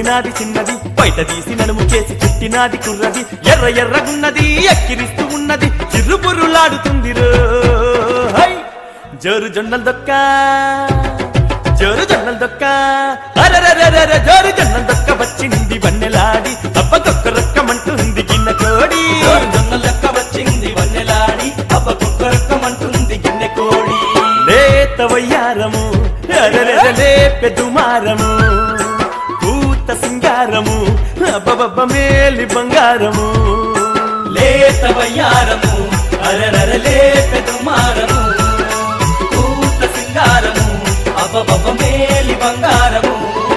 నవ్వినాది చిన్నది బయట తీసి నడుము చేసి చుట్టినాది కుర్రది ఎర్ర ఎర్రగున్నది ఎక్కిరిస్తూ ఉన్నది చిర్రుబుర్రులాడుతుంది రో హై! జోరు జొన్నల దొక్క జోరు జొన్నల దొక్క అరరరరర జోరు జొన్నల దొక్క వచ్చింది వన్నెలాడి అబ్బకొక్క రక్కమంటుంది గిన్నె కోడి జొన్న లెక్క వచ్చింది వన్నెలాడి అబ్బ కుక్కరక్కమంటుంది గిన్నె కోడి లేత వయ్యారము అరరర లేపె దుమారము పూత సింగారము అబ్బబబ్బ మేలి బంగారము లేత వయ్యారము అరరర లేపె దుమారము పూత సింగారము అబ్బబబ్బ మేలి బంగారము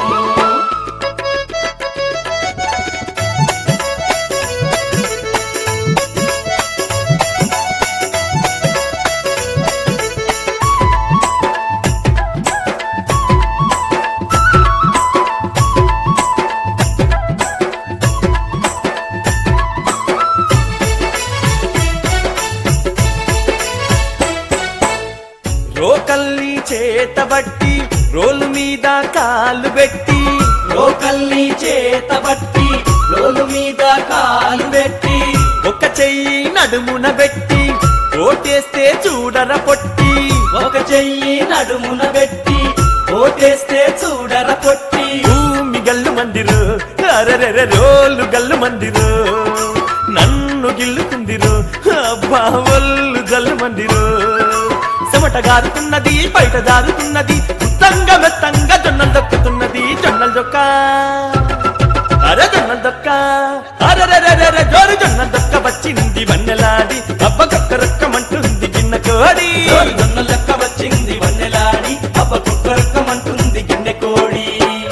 రోకల్ని చేతబట్టి రోలు మీద కాలు పెట్టి రోకల్ని చేతబట్టి రోలు మీద కాలు పెట్టి ఒక చెయ్యి నడుమున పెట్టి ఓటేస్తే చూడర పొట్టి ఒక చెయ్యి నడుమున పెట్టి ఓటేస్తే చూడర పొట్టి భూమి గల్లు మందిరు అరరెర రోలు గల్లు మందిరు నన్ను గిల్లుకుందిరు అబ్బా ఒళ్ళు గల్లు మందిరు చెమట గారుతున్నది బయట జారుతున్నది ఉత్తంగా మెత్తంగా జొన్నలు దొక్కుతున్నది జొన్నలు దొక్క అరే జొన్నలు దొక్క అరరెరెరెర జోరు జొన్నలు దొక్క వచ్చింది వన్నెలాడి అబ్బ కక్క రక్కమంటుంది గిన్నె కోడి జోరు జొన్న లెక్క వచ్చింది వన్నెలాడి అబ్బ కుక్కరక్కమంటుంది గిన్నె కోడి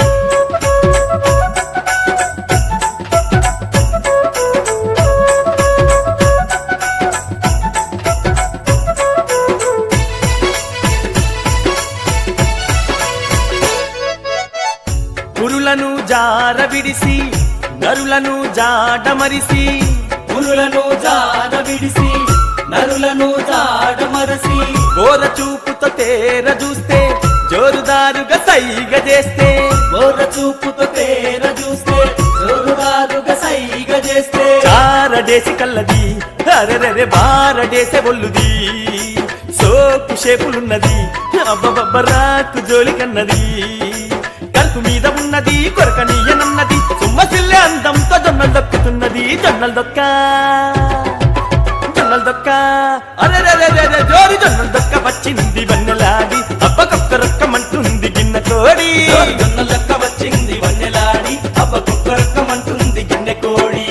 పురులను జార విడిసి నరులను జాడమరిసి పురులను జాడ విడిసి నరులను జాడ మరసి గోర చూపుతో తేర చూస్తే జోరుదారుగా సైగ చేస్తే బోర చూపుతో తేర చూస్తే జోరుదారుగా సైగ చేస్తే చారడేసి కల్లది అరెరెరె బారడేసే ఒళ్ళుది సోపు షేపులున్నది అబ్బబబ్బరాకు జోలి కన్నది కలుపు మీద ఉన్నది కొరకనీయనున్నది సుమ్మసిల్లే అందంతో జొన్నలు దొక్కుతున్నది జొన్నలు దొక్క జొన్నలు దొక్క అరెరెరెరె జోరి జొన్నలు దొక్క వచ్చింది వన్నెలాడి అబ్బకొక్క రక్కమంటుంది గిన్నె కోడి జోరు జొన్న లెక్క వచ్చింది వన్నెలాడి అబ్బ కుక్కరక్కమంటుంది గిన్నె కోడి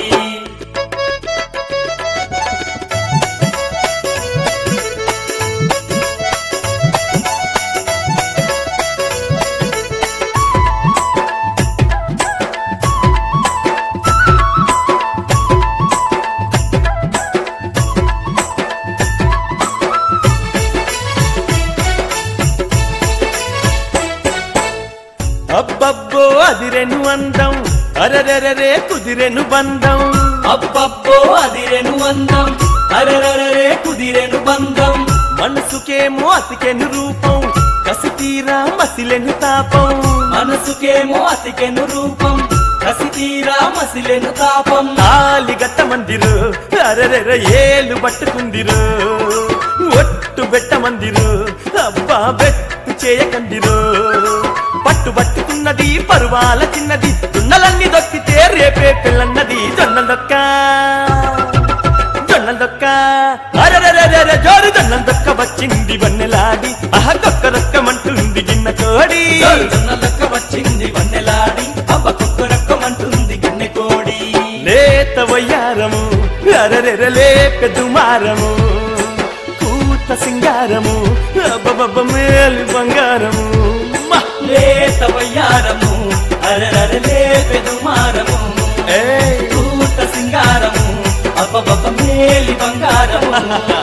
అబ్బబ్బో అదిరెను అందం అరరెరరే కుదిరెను బంధం అబ్బబ్బో అదిరెను అందం అరరరే కుదిరెను బంధం మనసుకేమో అతికెను రూపం కసి తీరా మసిలెను తాపం మనసుకేమో అతికెను రూపం కసి తీరా మసిలెను తాపం తాలి గట్ట మందిరు అరరెర ఏలు పట్టుకుందిరు ఒట్టు బెట్ట మందిరు అబ్బా బెట్టు చేయకందిరు పట్టు పట్టుకున్నది పరువాల చిన్నది దున్నలన్నీ దొక్కితే రేపే పిల్లన్నది జొన్న దొక్క జొన్న దొక్క అరరరరర జోరు జొన్న దొక్క వచ్చింది వన్నెలాడి అహ కొక్క రొక్కమంటుంది గిన్నె కోడి జోరు జొన్న లెక్క వచ్చింది వన్నెలాడి అబ్బ కుక్కరక్కమంటుంది గిన్నె కోడి లేత వయ్యారము అరరెర లేపె దుమారము కూత సింగారము అబ్బబబ్బ మేలు బంగారము మ! లేత వయ్యారము అరరర లేపెదు మారము ఏయ్! కూత సింగారము అబ్బబబ్బ మేలి బంగారము